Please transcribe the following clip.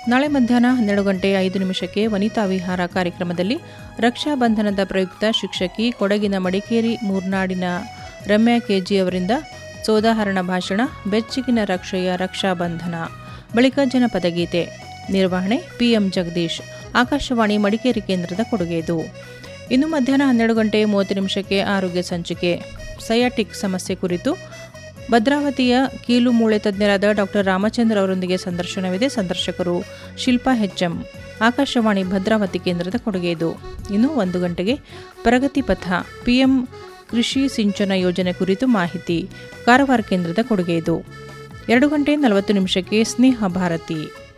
ನಾಳೆ ಮಧ್ಯಾಹ್ನ ಹನ್ನೆರಡು ಗಂಟೆ ಐದು ನಿಮಿಷಕ್ಕೆ ವನಿತಾ ವಿಹಾರ ಕಾರ್ಯಕ್ರಮದಲ್ಲಿ ರಕ್ಷಾ ಬಂಧನದ ಪ್ರಯುಕ್ತ ಶಿಕ್ಷಕಿ ಕೊಡಗಿನ ಮಡಿಕೇರಿ ಮೂರ್ನಾಡಿನ ರಮ್ಯಾ ಕೆಜಿ ಅವರಿಂದ ಸೋದಾಹರಣ ಭಾಷಣ ಬೆಚ್ಚಗಿನ ರಕ್ಷೆಯ ರಕ್ಷಾಬಂಧನ ಬಳಿಕ ಜನಪದ ಗೀತೆ ನಿರ್ವಹಣೆ ಪಿಎಂ ಜಗದೀಶ್ ಆಕಾಶವಾಣಿ ಮಡಿಕೇರಿ ಕೇಂದ್ರದ ಕೊಡುಗೆ ಇದು ಇನ್ನು ಮಧ್ಯಾಹ್ನ ಹನ್ನೆರಡು ಗಂಟೆ ಮೂವತ್ತು ನಿಮಿಷಕ್ಕೆ ಆರೋಗ್ಯ ಸಂಚಿಕೆ ಸಯಾಟಿಕ್ ಸಮಸ್ಯೆ ಕುರಿತು ಭದ್ರಾವತಿಯ ಕೀಲು ಮೂಳೆ ತಜ್ಞರಾದ ಡಾಕ್ಟರ್ ರಾಮಚಂದ್ರ ಅವರೊಂದಿಗೆ ಸಂದರ್ಶನವಿದೆ ಸಂದರ್ಶಕರು ಶಿಲ್ಪಾ ಹೆಚ್ಎಂ ಆಕಾಶವಾಣಿ ಭದ್ರಾವತಿ ಕೇಂದ್ರದ ಕೊಡುಗೆ ಇದು ಇನ್ನು ಒಂದು ಗಂಟೆಗೆ ಪ್ರಗತಿ ಪಥ ಪಿಎಂ ಕೃಷಿ ಸಿಂಚನ ಯೋಜನೆ ಕುರಿತು ಮಾಹಿತಿ ಕಾರವಾರ ಕೇಂದ್ರದ ಕೊಡುಗೆ ಇದು ಎರಡು ಗಂಟೆ ನಲವತ್ತು ನಿಮಿಷಕ್ಕೆ ಸ್ನೇಹ ಭಾರತಿ